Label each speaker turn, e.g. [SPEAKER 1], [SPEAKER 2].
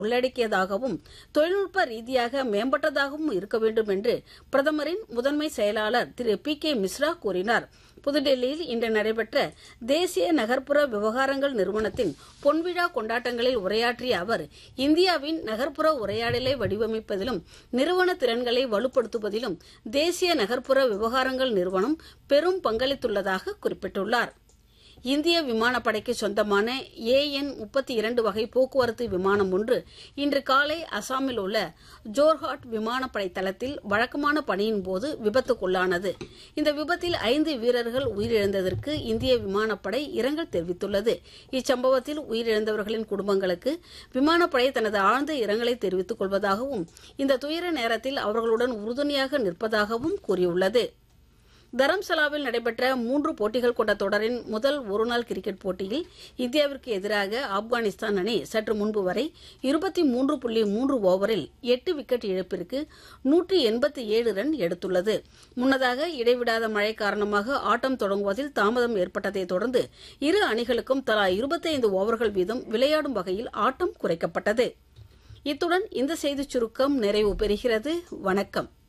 [SPEAKER 1] உள்ளடக்கியதாகவும் தொழில்நுட்ப ரீதியாக மேம்பட்டதாகவும் இருக்க வேண்டும் என்று பிரதமரின் முதன்மை செயலாளர் திரு பி கே மிஸ்ரா கூறினார் புதுடெல்லியில் இன்று நடைபெற்ற தேசிய நகர்ப்புற விவகாரங்கள் நிறுவனத்தின் பொன்விழா கொண்டாட்டங்களில் உரையாற்றிய அவர் இந்தியாவின் நகர்ப்புற உரையாடலை வடிவமைப்பதிலும் நிறுவன திறன்களை வலுப்படுத்துவதிலும் தேசிய நகர்ப்புற விவகாரங்கள் நிறுவனம் பெரும் பங்களித்துள்ளதாக குறிப்பிட்டுள்ளார் இந்திய விமானப்படைக்கு சொந்தமான ஏஎன் முப்பத்தி இரண்டு வகை போக்குவரத்து விமானம் ஒன்று இன்று காலை அசாமில் உள்ள ஜோர்ஹாட் விமானப்படை தளத்தில் வழக்கமான பணியின் போது விபத்துக்குள்ளானது இந்த விபத்தில் ஐந்து வீரர்கள் உயிரிழந்ததற்கு இந்திய விமானப்படை இரங்கல் தெரிவித்துள்ளது இச்சம்பவத்தில் உயிரிழந்தவர்களின் குடும்பங்களுக்கு விமானப்படை தனது ஆழ்ந்த இரங்கலை தெரிவித்துக் கொள்வதாகவும் இந்த துயர நேரத்தில் அவர்களுடன் உறுதுணையாக நிற்பதாகவும் கூறியுள்ளது தரம்சலாவில் நடைபெற்ற மூன்று போட்டிகள் கொண்ட தொடரின் முதல் ஒருநாள் கிரிக்கெட் போட்டியில் இந்தியாவிற்கு எதிராக ஆப்கானிஸ்தான் அணி சற்று முன்பு வரை இருபத்தி மூன்று புள்ளி மூன்று ஓவரில் எட்டு விக்கெட் இழப்பிற்கு நூற்றி எண்பத்தி ஏழு ரன் எடுத்துள்ளது முன்னதாக இடைவிடாத மழை காரணமாக ஆட்டம் தொடங்குவதில் தாமதம் ஏற்பட்டதை தொடர்ந்து இரு அணிகளுக்கும் தலா இருபத்தைந்து ஓவர்கள் வீதம் விளையாடும் வகையில் ஆட்டம் குறைக்கப்பட்டது இத்துடன் இந்த செய்திச் சுருக்கம் நிறைவு பெறுகிறது வணக்கம்